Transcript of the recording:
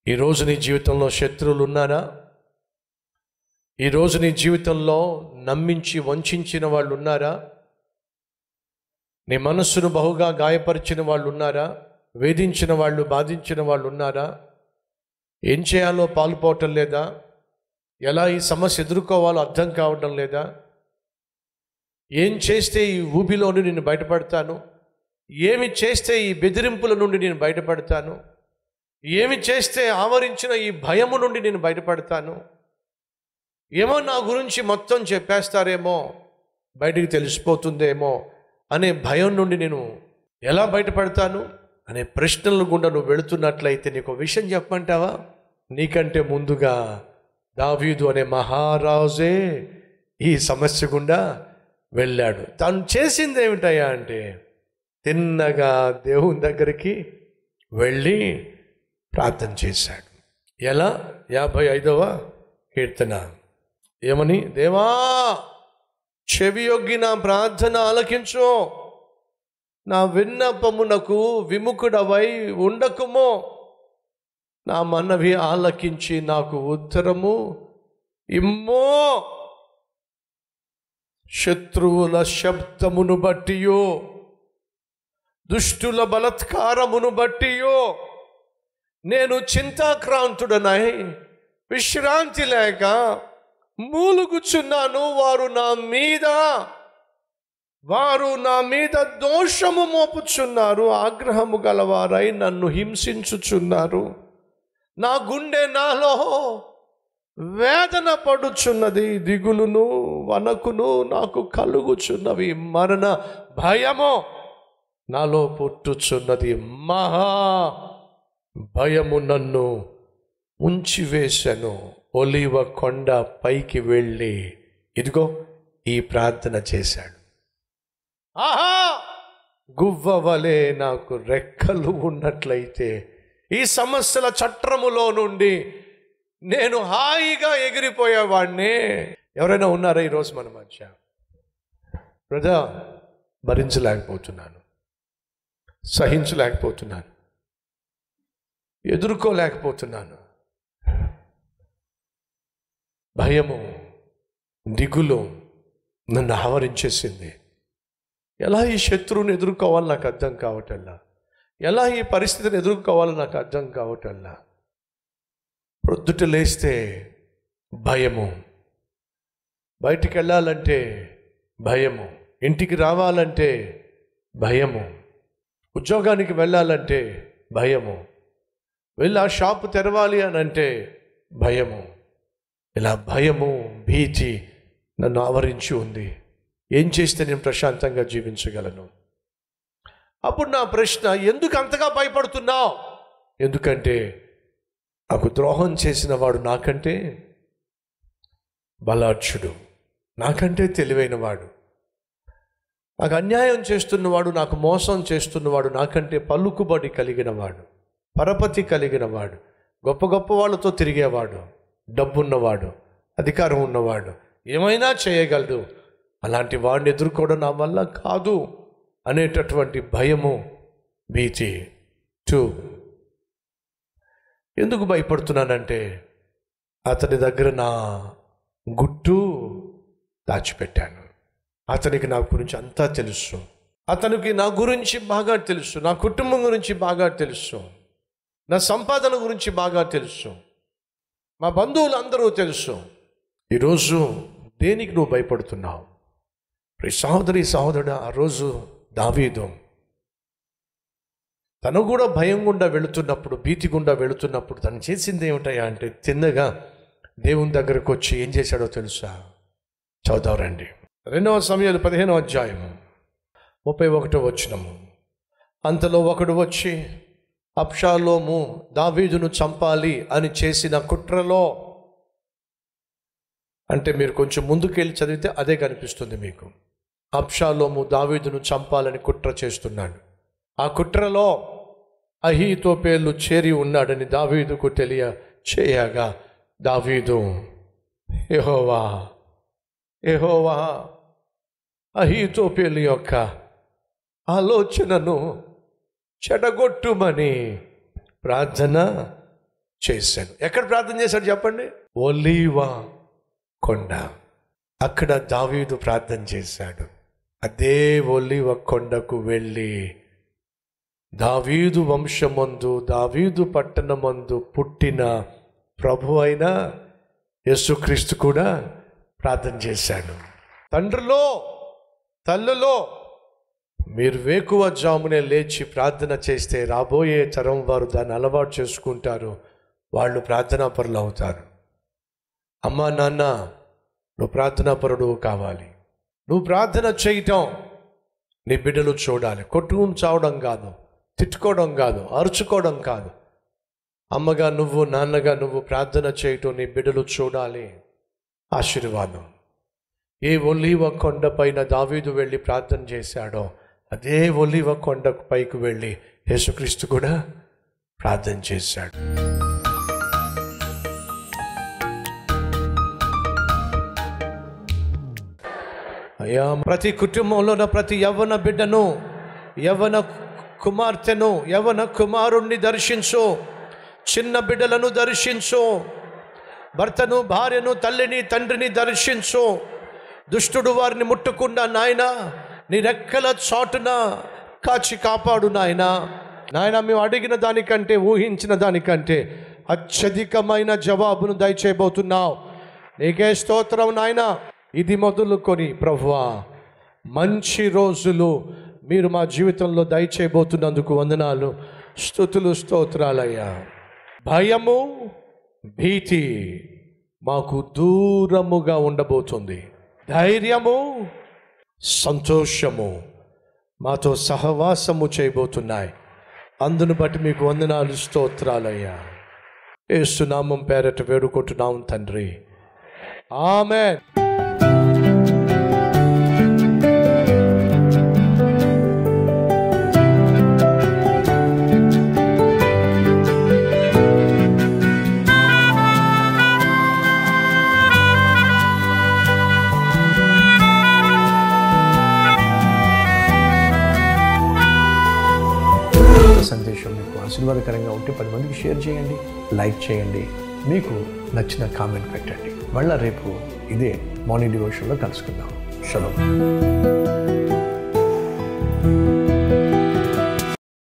ఈరోజు నీ జీవితంలో శత్రువులు ఉన్నారా ఈరోజు నీ జీవితంలో నమ్మించి వంచిన వాళ్ళు ఉన్నారా నీ మనస్సును బహుగా గాయపరిచిన వాళ్ళు ఉన్నారా వేధించిన వాళ్ళు బాధించిన వాళ్ళు ఉన్నారా ఏం చేయాలో పాల్పోవటం లేదా ఎలా ఈ సమస్య ఎదుర్కోవాలో అర్థం కావటం లేదా ఏం చేస్తే ఈ ఊబిలోని నేను బయటపడతాను ఏమి చేస్తే ఈ బెదిరింపుల నుండి నేను బయటపడతాను ఏమి చేస్తే ఆవరించిన ఈ భయము నుండి నేను బయటపడతాను ఏమో నా గురించి మొత్తం చెప్పేస్తారేమో బయటికి తెలిసిపోతుందేమో అనే భయం నుండి నేను ఎలా బయటపడతాను అనే ప్రశ్నల గుండా నువ్వు వెళుతున్నట్లయితే నీకు ఒక విషయం చెప్పమంటావా నీకంటే ముందుగా దావీదు అనే మహారాజే ఈ సమస్య గుండా వెళ్ళాడు తాను చేసింది ఏమిటయ్యా అంటే తిన్నగా దేవుని దగ్గరికి వెళ్ళి ప్రార్థన చేశాడు ఎలా యాభై ఐదవ కీర్తన ఏమని దేవా చెవి యొగ్గి నా ప్రార్థన ఆలకించు నా విన్నపమునకు విముఖుడవై ఉండకుమో నా మనవి ఆలకించి నాకు ఉత్తరము ఇమ్మో శత్రువుల శబ్దమును బట్టియో దుష్టుల బలత్కారమును బట్టియో నేను చింతాక్రాంతుడనై విశ్రాంతి లేక మూలుగుచున్నాను వారు నా మీద వారు నా మీద దోషము మోపుచున్నారు ఆగ్రహము గలవారై నన్ను హింసించుచున్నారు నా గుండె నాలో వేదన పడుచున్నది దిగులును వనకును నాకు కలుగుచున్నవి మరణ భయము నాలో పుట్టుచున్నది మహా భయము నన్ను ఉంచివేశను ఒలివ కొండ పైకి వెళ్ళి ఇదిగో ఈ ప్రార్థన చేశాడు ఆహా గువ్వ వలె నాకు రెక్కలు ఉన్నట్లయితే ఈ సమస్యల చట్రములో నుండి నేను హాయిగా ఎగిరిపోయేవాడిని ఎవరైనా ఉన్నారా ఈరోజు మన మధ్య ప్రజా భరించలేకపోతున్నాను సహించలేకపోతున్నాను ఎదుర్కోలేకపోతున్నాను భయము దిగులు నన్ను ఆవరించేసింది ఎలా ఈ శత్రువుని ఎదుర్కోవాలో నాకు అర్థం కావటల్లా ఎలా ఈ పరిస్థితిని ఎదుర్కోవాలో నాకు అర్థం కావటల్లా ప్రొద్దుట లేస్తే భయము బయటికి వెళ్ళాలంటే భయము ఇంటికి రావాలంటే భయము ఉద్యోగానికి వెళ్ళాలంటే భయము వెళ్ళి ఆ షాపు తెరవాలి అని అంటే భయము ఇలా భయము భీతి నన్ను ఆవరించి ఉంది ఏం చేస్తే నేను ప్రశాంతంగా జీవించగలను అప్పుడు నా ప్రశ్న ఎందుకు అంతగా భయపడుతున్నావు ఎందుకంటే నాకు ద్రోహం చేసిన వాడు నాకంటే బలాఢ్యుడు నాకంటే తెలివైన వాడు నాకు అన్యాయం చేస్తున్నవాడు నాకు మోసం చేస్తున్నవాడు నాకంటే పలుకుబడి కలిగిన వాడు పరపతి కలిగిన వాడు గొప్ప గొప్ప వాళ్ళతో తిరిగేవాడు డబ్బున్నవాడు అధికారం ఉన్నవాడు ఏమైనా చేయగలడు అలాంటి వాడిని ఎదుర్కోవడం నా వల్ల కాదు అనేటటువంటి భయము భీతి టూ ఎందుకు భయపడుతున్నానంటే అతని దగ్గర నా గుట్టు దాచిపెట్టాను అతనికి నా గురించి అంతా తెలుసు అతనికి నా గురించి బాగా తెలుసు నా కుటుంబం గురించి బాగా తెలుసు నా సంపాదన గురించి బాగా తెలుసు మా బంధువులు అందరూ తెలుసు ఈరోజు దేనికి నువ్వు భయపడుతున్నావు ప్రియ సహోదరి సహోదరుడు ఆ రోజు దావీదు తను కూడా భయం గుండా వెళుతున్నప్పుడు భీతి గుండా వెళుతున్నప్పుడు తను చేసింది ఏమిటయా అంటే తిన్నగా దేవుని దగ్గరకు వచ్చి ఏం చేశాడో తెలుసా చదువుతావు రండి రెండవ సమయాలు పదిహేనవ అధ్యాయము ముప్పై ఒకటో వచ్చినము అంతలో ఒకడు వచ్చి అప్షాలోము దావీదును చంపాలి అని చేసిన కుట్రలో అంటే మీరు కొంచెం ముందుకెళ్ళి చదివితే అదే కనిపిస్తుంది మీకు అప్షాలోము దావీదును చంపాలని కుట్ర చేస్తున్నాడు ఆ కుట్రలో అహీతో పేర్లు చేరి ఉన్నాడని దావీదుకు తెలియ చేయగా దావీదు యెహోవా యెహోవా అహీతోపేలు యొక్క ఆలోచనను చెడగొట్టుమని ప్రార్థన చేశాను ఎక్కడ ప్రార్థన చేశాడు చెప్పండి ఒలీవా కొండ అక్కడ దావీదు ప్రార్థన చేశాడు అదే ఒలివ కొండకు వెళ్ళి దావీదు వంశమందు దావీదు పట్టణమందు పుట్టిన ప్రభు అయిన యేసుక్రీస్తు కూడా ప్రార్థన చేశాడు తండ్రిలో తల్లులో మీరు వేకువ జామునే లేచి ప్రార్థన చేస్తే రాబోయే తరం వారు దాన్ని అలవాటు చేసుకుంటారు వాళ్ళు ప్రార్థనా పరులు అవుతారు అమ్మా నాన్న నువ్వు ప్రార్థనాపరుడు కావాలి నువ్వు ప్రార్థన చేయటం నీ బిడ్డలు చూడాలి కొట్టుకుని చావడం కాదు తిట్టుకోవడం కాదు అరుచుకోవడం కాదు అమ్మగా నువ్వు నాన్నగా నువ్వు ప్రార్థన చేయటం నీ బిడ్డలు చూడాలి ఆశీర్వాదం ఏ ఒలివ కొండ పైన దావీదు వెళ్ళి ప్రార్థన చేశాడో అదే ఒలివ కొండ పైకి వెళ్ళి యేసుక్రీస్తు కూడా ప్రార్థన చేశాడు అయ్యా ప్రతి కుటుంబంలోన ప్రతి యవ్వన బిడ్డను యవ్వన కుమార్తెను యవ్వన కుమారుణ్ణి దర్శించు చిన్న బిడ్డలను దర్శించు భర్తను భార్యను తల్లిని తండ్రిని దర్శించు దుష్టుడు వారిని ముట్టకుండా నాయన నీ రెక్కల చాటున కాచి కాపాడు నాయన నాయన మేము అడిగిన దానికంటే ఊహించిన దానికంటే అత్యధికమైన జవాబును దయచేయబోతున్నావు నీకే స్తోత్రం నాయన ఇది మొదలుకొని ప్రభువా మంచి రోజులు మీరు మా జీవితంలో దయచేయబోతున్నందుకు వందనాలు స్థుతులు స్తోత్రాలయ్యా భయము భీతి మాకు దూరముగా ఉండబోతుంది ధైర్యము సంతోషము మాతో సహవాసము చేయబోతున్నాయి అందును బట్టి మీకు వందనాలు స్తోత్రాలయ్యా ఏసునామం పేరట వేడుకుంటున్నాం తండ్రి ఆమె సందేశం మీకు ఆశీర్వాదకరంగా ఉంటే పది మందికి షేర్ చేయండి లైక్ చేయండి మీకు నచ్చిన కామెంట్ పెట్టండి మళ్ళీ రేపు ఇదే మార్నింగ్ డివోషన్లో కలుసుకుందాం షలో